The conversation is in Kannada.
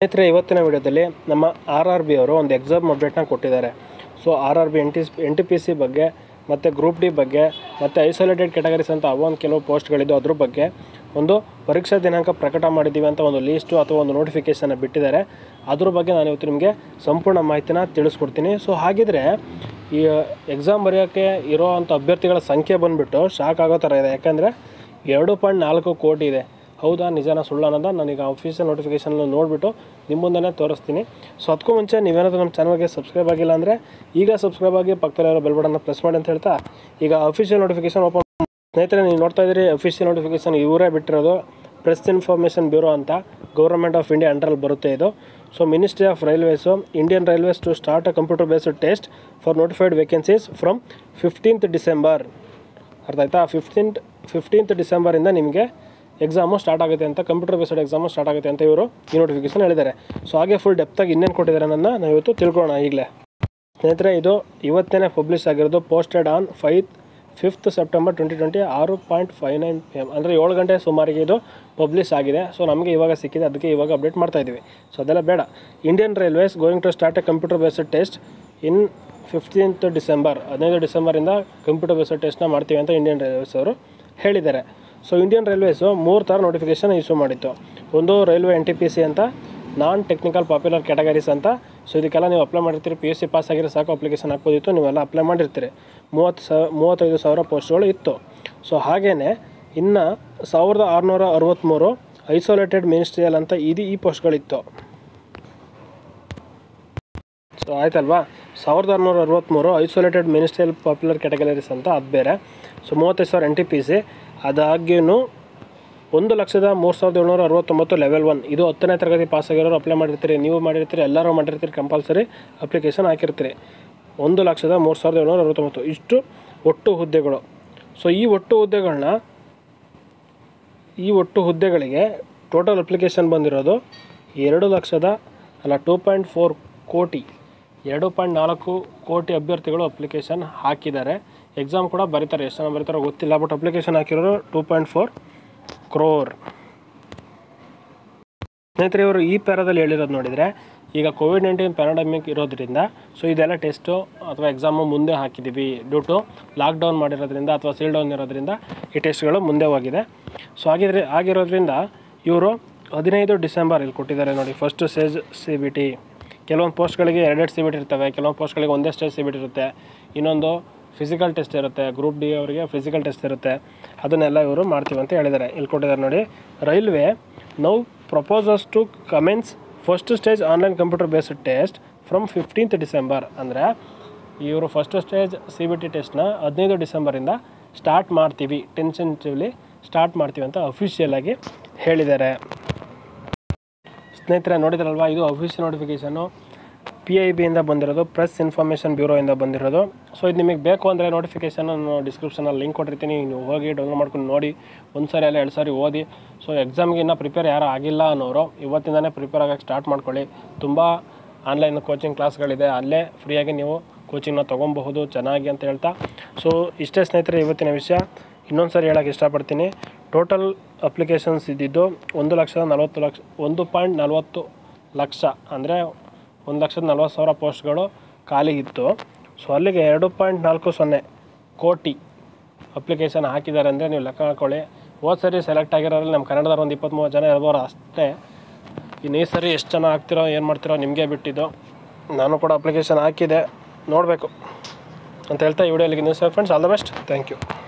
ಸ್ನೇಹಿತರೆ ಇವತ್ತಿನ ವಿಡಿಯೋದಲ್ಲಿ ನಮ್ಮ ಆರ್ ಆರ್ ಬಿ ಅವರು ಒಂದು ಎಕ್ಸಾಮ್ ಅಪ್ಡೇಟ್ನ ಕೊಟ್ಟಿದ್ದಾರೆ so R R B N T N T P C ಬಗ್ಗೆ ಮತ್ತು ಗ್ರೂಪ್ ಡಿ ಬಗ್ಗೆ ಮತ್ತು ಐಸೋಲೇಟೆಡ್ ಕ್ಯಾಟಗರೀಸ್ ಅಂತ ಅವೊಂದು ಕೆಲವು ಪೋಸ್ಟ್ಗಳಿದ್ದು ಅದ್ರ ಬಗ್ಗೆ ಒಂದು ಪರೀಕ್ಷಾ ದಿನಾಂಕ ಪ್ರಕಟ ಮಾಡಿದ್ದೀವಿ ಅಂತ ಒಂದು ಲೀಸ್ಟು ಅಥವಾ ಒಂದು ನೋಟಿಫಿಕೇಷನ್ ಬಿಟ್ಟಿದ್ದಾರೆ ಅದ್ರ ಬಗ್ಗೆ ನಾನು ಇವತ್ತು ನಿಮಗೆ ಸಂಪೂರ್ಣ ಮಾಹಿತಿನ ತಿಳಿಸ್ಕೊಡ್ತೀನಿ ಸೊ ಹಾಗಿದ್ರೆ ಈ ಎಕ್ಸಾಮ್ ಬರೆಯೋಕ್ಕೆ ಇರೋ ಅಂಥ ಅಭ್ಯರ್ಥಿಗಳ ಸಂಖ್ಯೆ ಬಂದುಬಿಟ್ಟು ಶಾಕ್ ಆಗೋ ಥರ ಇದೆ ಯಾಕಂದರೆ ಎರಡು ಪಾಯಿಂಟ್ ನಾಲ್ಕು ಕೋಟಿ ಇದೆ ಹೌದಾ ನಿಜಾನ ಸುಳ್ಳು ಅನ್ನೋದ ನನಗೆ ಅಫಿಷಿಯಲ್ ನೋಟಿಫಿಕೇಷನ್ ನೋಡಿಬಿಟ್ಟು ನಿಮ್ಮ ಮುಂದೆ ತೋರಿಸ್ತೀನಿ ಸೊ ಅದಕ್ಕೂ ಮುಂಚೆ ನೀವೇನಾದರೂ ನಮ್ಮ ಚಾನಲ್ಗೆ ಸಬ್ಸ್ಕ್ರೈಬ್ ಆಗಿಲ್ಲ ಅಂದರೆ ಈಗ ಸಬ್ಸ್ಕ್ರೈಬ್ ಆಗಿ ಪಕ್ಕದಲ್ಲಿರೋ ಬೆಲ್ ಬಟನ್ನ ಪ್ರೆಸ್ ಮಾಡಿ ಅಂತ ಹೇಳ್ತಾ ಈಗ ಅಫಿಷಿಯಲ್ ನೋಟಿಫಿಕೇಷನ್ ಓಪನ್ ಸ್ನೇಹಿತರೆ ನೀವು ನೋಡ್ತಾ ಇದ್ದೀರಿ ಅಫಿಷಿಯಲ್ ನೋಟಿಫಿಕೇಷನ್ ಇವರೇ ಬಿಟ್ಟಿರೋದು ಪ್ರೆಸ್ ಇನ್ಫಾರ್ಮೇಷನ್ ಬ್ಯೂರೋ ಅಂತ ಗೌರ್ಮೆಂಟ್ ಆಫ್ ಇಂಡಿಯಾ ಅಂಡರಲ್ಲಿ ಬರುತ್ತೆ ಇದು so ministry of railways Indian railways to start a computer based test for notified vacancies from fifteenth December ಅರ್ಥ ಆಯ್ತಾ ಫಿಫ್ಟೀನ್ತ್ ಫಿಫ್ಟೀನ್ತ್ ಡಿಸೆಂಬರಿಂದ ನಿಮಗೆ ಎಕ್ಸಾಮು ಸ್ಟಾರ್ಟ್ ಆಗುತ್ತೆ ಅಂತ ಕಂಪ್ಯೂಟರ್ ಬೇಸ್ಡ್ ಎಕ್ಸಾಮು ಸ್ಟಾರ್ಟ್ ಆಗುತ್ತೆ ಅಂತ ಇವರು ಈ ನೋಟಿಫಿಕೇಶನ್ ಹೇಳಿದ್ದಾರೆ ಸೊ ಹಾಗೆ ಫುಲ್ ಡೆಪ್ತಾಗಿ ಇನ್ನೇನು ಕೊಟ್ಟಿದ್ದಾರೆ ನನ್ನ ನಾವು ಇವತ್ತು ತಿಳ್ಕೊಳ್ಳೋಣ ಈಗಲೇ ಸ್ನೇಹಿತರೆ ಇದು ಇವತ್ತೇ ಪಬ್ಲಿಷ್ ಆಗಿರೋದು posted on five fifth September twenty twenty ಆರು point five nine P M ಅಂದರೆ ಏಳು ಗಂಟೆ ಸುಮಾರಿಗೆ ಇದು ಪಬ್ಲಿಷ್ ಆಗಿದೆ ಸೊ ನಮಗೆ ಇವಾಗ ಸಿಕ್ಕಿದೆ ಅದಕ್ಕೆ ಇವಾಗ ಅಪ್ಡೇಟ್ ಮಾಡ್ತಾ ಇದ್ದೀವಿ ಸೊ ಅದೆಲ್ಲ ಬೇಡ Indian railways going to start a computer based test in fifteenth December ಹದಿನೈದು ಡಿಸೆಂಬರಿಂದ ಕಂಪ್ಯೂಟರ್ ಬೇಸ್ಡ್ ಟೆಸ್ಟ್ನ ಮಾಡ್ತೀವಿ ಅಂತ ಇಂಡಿಯನ್ ರೈಲ್ವೇಸ್ ಅವರು ಹೇಳಿದ್ದಾರೆ ಸೊ ಇಂಡಿಯನ್ ರೈಲ್ವೇಸು ಮೂರು ಥರ ನೋಟಿಫಿಕೇಷನ್ ಇಶ್ಯೂ ಮಾಡಿತ್ತು ಒಂದು railway N T P C ಅಂತ ನಾನ್ ಟೆಕ್ನಿಕಲ್ ಪಾಪ್ಯುಲರ್ ಕ್ಯಾಟಗರೀಸ್ ಅಂತ ಸೊ ಇದಕ್ಕೆಲ್ಲ ನೀವು ಅಪ್ಲೈ ಮಾಡಿರ್ತೀರಿ ಪಿ ಯು ಸಿ ಪಾಸ್ ಆಗಿರೋ ಸಾಕು ಅಪ್ಲಿಕೇಶನ್ ಹಾಕ್ಬೋದಿತ್ತು ನೀವೆಲ್ಲ ಅಪ್ಲೈ ಮಾಡಿರ್ತೀರಿ ಮೂವತ್ತು ಸ ಮೂವತ್ತೈದು ಸಾವಿರ ಪೋಸ್ಟ್ಗಳು ಇತ್ತು ಸೊ ಹಾಗೆಯೇ ಇನ್ನು ಸಾವಿರದ ಆರುನೂರ ಅರವತ್ತ್ಮೂರು ಐಸೋಲೇಟೆಡ್ ಮಿನಿಸ್ಟ್ರಿಯಲ್ ಅಂತ ಇದು ಈ ಪೋಸ್ಟ್ಗಳಿತ್ತು ಸೊ ಆಯ್ತಲ್ವಾ ಸಾವಿರದ ಆರುನೂರ ಅರವತ್ತ್ಮೂರು ಐಸೋಲೇಟೆಡ್ ಮಿನಿಸ್ಟ್ರಿಯಲ್ ಪಾಪ್ಯುಲರ್ ಕ್ಯಾಟಗರೀಸ್ ಅಂತ ಅದು ಬೇರೆ ಸೊ ಮೂವತ್ತೈದು ಸಾವಿರ ಎನ್ ಟಿ ಪಿ ಸಿ ಅದಾಗ್ಯೂ ಒಂದು ಲಕ್ಷದ ಮೂರು ಸಾವಿರದ ಏಳ್ನೂರ ಅರವತ್ತೊಂಬತ್ತು ಲೆವೆಲ್ ಒನ್ ಇದು ಹತ್ತನೇ ತರಗತಿ ಪಾಸ್ ಆಗಿರೋರು ಅಪ್ಲೈ ಮಾಡಿರ್ತೀರಿ ನೀವು ಮಾಡಿರ್ತೀರಿ ಎಲ್ಲರೂ ಮಾಡಿರ್ತೀರಿ ಕಂಪಲ್ಸರಿ ಅಪ್ಲಿಕೇಶನ್ ಹಾಕಿರ್ತೀರಿ ಒಂದು ಲಕ್ಷದ ಮೂರು ಸಾವಿರದ ಏಳ್ನೂರ ಅರವತ್ತೊಂಬತ್ತು ಇಷ್ಟು ಒಟ್ಟು ಹುದ್ದೆಗಳು ಸೊ ಈ ಒಟ್ಟು ಹುದ್ದೆಗಳನ್ನ ಈ ಒಟ್ಟು ಹುದ್ದೆಗಳಿಗೆ ಟೋಟಲ್ ಅಪ್ಲಿಕೇಶನ್ ಬಂದಿರೋದು ಎರಡು ಲಕ್ಷದ ಅಲ್ಲ ಟೂ ಪಾಯಿಂಟ್ ಫೋರ್ ಕೋಟಿ ಎರಡು ಪಾಯಿಂಟ್ ನಾಲ್ಕು ಕೋಟಿ ಅಭ್ಯರ್ಥಿಗಳು ಅಪ್ಲಿಕೇಶನ್ ಹಾಕಿದ್ದಾರೆ ಎಕ್ಸಾಮ್ ಕೂಡ ಬರೀತಾರೆ ಎಷ್ಟು ಜನ ಬರೀತಾರೋ ಗೊತ್ತಿಲ್ಲ ಬಟ್ ಅಪ್ಲಿಕೇಶನ್ ಹಾಕಿರೋರು ಟೂ ಪಾಯಿಂಟ್ ಫೋರ್ ಕ್ರೋರ್ ಸ್ನೇಹಿತರೆ ಇವರು ಈ ಪ್ಯಾರಾದಲ್ಲಿ ಹೇಳಿರೋದು ನೋಡಿದರೆ ಈಗ ಕೋವಿಡ್ ನೈನ್ಟೀನ್ ಪ್ಯಾರಾಡಮಿಕ್ ಇರೋದ್ರಿಂದ ಸೊ ಇದೆಲ್ಲ ಟೆಸ್ಟು ಅಥವಾ ಎಕ್ಸಾಮು ಮುಂದೆ ಹಾಕಿದ್ದೀವಿ ಡ್ಯೂ ಟು ಲಾಕ್ಡೌನ್ ಮಾಡಿರೋದ್ರಿಂದ ಅಥವಾ ಸೀಲ್ ಡೌನ್ ಇರೋದ್ರಿಂದ ಈ ಟೆಸ್ಟ್ಗಳು ಮುಂದೆ ಹೋಗಿದೆ ಸೊ ಹಾಗಿದ್ರೆ ಆಗಿರೋದ್ರಿಂದ ಇವರು ಹದಿನೈದು ಡಿಸೆಂಬರ್ ಇಲ್ಲಿ ಕೊಟ್ಟಿದ್ದಾರೆ ನೋಡಿ first stage C B T ಕೆಲವೊಂದು ಪೋಸ್ಟ್ಗಳಿಗೆ ಎರಡೆರಡು ಸಿ ಬಿ ಟಿ ಇರ್ತವೆ ಕೆಲವೊಂದು ಪೋಸ್ಟ್ಗಳಿಗೆ ಒಂದೇ ಸ್ಟೇಜ್ ಸಿ ಬಿ ಟಿ ಇರುತ್ತೆ ಇನ್ನೊಂದು ಫಿಸಿಕಲ್ ಟೆಸ್ಟ್ ಇರುತ್ತೆ ಗ್ರೂಪ್ ಡಿ ಅವರಿಗೆ ಫಿಸಿಕಲ್ ಟೆಸ್ಟ್ ಇರುತ್ತೆ ಅದನ್ನೆಲ್ಲ ಇವರು ಮಾಡ್ತೀವಿ ಅಂತ ಹೇಳಿದ್ದಾರೆ ಇಲ್ಲಿ ಕೊಟ್ಟಿದ್ದಾರೆ ನೋಡಿ railway now proposes to commence first stage online computer based test from fifteenth December ಅಂದರೆ ಇವರು first stage C B T ಟೆಸ್ಟ್ನ ಹದಿನೈದು ಡಿಸೆಂಬರಿಂದ ಸ್ಟಾರ್ಟ್ ಮಾಡ್ತೀವಿ ಟೆನ್ಸೆಂಟಿವ್ಲಿ ಸ್ಟಾರ್ಟ್ ಮಾಡ್ತೀವಿ ಅಂತ ಅಫಿಷಿಯಲ್ ಆಗಿ ಹೇಳಿದ್ದಾರೆ ಸ್ನೇಹಿತರೆ ನೋಡಿದ್ರಲ್ವಾ ಇದು ಅಫಿಷಿಯಲ್ ನೋಟಿಫಿಕೇಷನು ಪಿ ಐ ಬಿಯಿಂದ ಬಂದಿರೋದು ಪ್ರೆಸ್ ಇನ್ಫಾರ್ಮೇಷನ್ ಬ್ಯೂರೋಯಿಂದ ಬಂದಿರೋದು ಸೊ ಇದು ನಿಮಗೆ ಬೇಕು ಅಂದರೆ ನೋಟಿಫಿಕೇಷನ್ ನಾನು ಡಿಸ್ಕ್ರಿಪ್ಷನಲ್ಲಿ ಲಿಂಕ್ ಕೊಟ್ಟಿರ್ತೀನಿ ನೀವು ಹೋಗಿ ಡೌನ್ಲೋಡ್ ಮಾಡ್ಕೊಂಡು ನೋಡಿ ಒಂದು ಸಾರಿ ಅಲ್ಲ ಎರಡು ಸಾರಿ ಓದಿ ಸೊ ಎಕ್ಸಾಮ್ಗೆ ಇನ್ನೂ ಪ್ರಿಪೇರ್ ಯಾರು ಆಗಿಲ್ಲ ಅನ್ನೋರು ಇವತ್ತಿಂದನೇ ಪ್ರಿಪೇರ್ ಆಗೋಕ್ಕೆ ಸ್ಟಾರ್ಟ್ ಮಾಡ್ಕೊಳ್ಳಿ ತುಂಬ ಆನ್ಲೈನ್ ಕೋಚಿಂಗ್ ಕ್ಲಾಸ್ಗಳಿದೆ ಅಲ್ಲೇ ಫ್ರೀಯಾಗಿ ನೀವು ಕೋಚಿಂಗ್ನ ತೊಗೊಬಹುದು ಚೆನ್ನಾಗಿ ಅಂತ ಹೇಳ್ತಾ ಸೊ ಇಷ್ಟೇ ಸ್ನೇಹಿತರೆ ಇವತ್ತಿನ ವಿಷಯ ಇನ್ನೊಂದು ಸಾರಿ ಹೇಳೋಕ್ಕೆ ಇಷ್ಟಪಡ್ತೀನಿ ಟೋಟಲ್ ಅಪ್ಲಿಕೇಶನ್ಸ್ ಇದ್ದಿದ್ದು ಒಂದು ಲಕ್ಷದ ನಲವತ್ತು ಲಕ್ಷ ಒಂದು ಪಾಯಿಂಟ್ ನಲವತ್ತು ಲಕ್ಷ ಅಂದರೆ ಒಂದು ಲಕ್ಷದ ನಲ್ವತ್ತು ಸಾವಿರ ಪೋಸ್ಟ್ಗಳು ಖಾಲಿ ಇತ್ತು ಸೊ ಅಲ್ಲಿಗೆ ಎರಡು ಪಾಯಿಂಟ್ ನಾಲ್ಕು ಸೊನ್ನೆ ಕೋಟಿ ಅಪ್ಲಿಕೇಶನ್ ಹಾಕಿದ್ದಾರೆ ಅಂದರೆ ನೀವು ಲೆಕ್ಕ ಹಾಕೊಳ್ಳಿ ಹೋದ ಸರಿ ಸೆಲೆಕ್ಟ್ ಆಗಿರೋರಲ್ಲಿ ನಮ್ಮ ಕನ್ನಡದವ್ರು ಒಂದು ಇಪ್ಪತ್ತ್ಮೂರು ಜನ ಇರ್ಬೋದು ಅಷ್ಟೇ ಇನ್ನು ಈ ಸರಿ ಎಷ್ಟು ಜನ ಹಾಕ್ತಿರೋ ಏನು ಮಾಡ್ತಿರೋ ನಿಮಗೆ ಬಿಟ್ಟಿದ್ದು ನಾನು ಕೂಡ ಅಪ್ಲಿಕೇಶನ್ ಹಾಕಿದೆ ನೋಡಬೇಕು ಅಂತ ಹೇಳ್ತಾ ಈ ವಿಡಿಯೋಲಿಗೆ news friends all the best thank you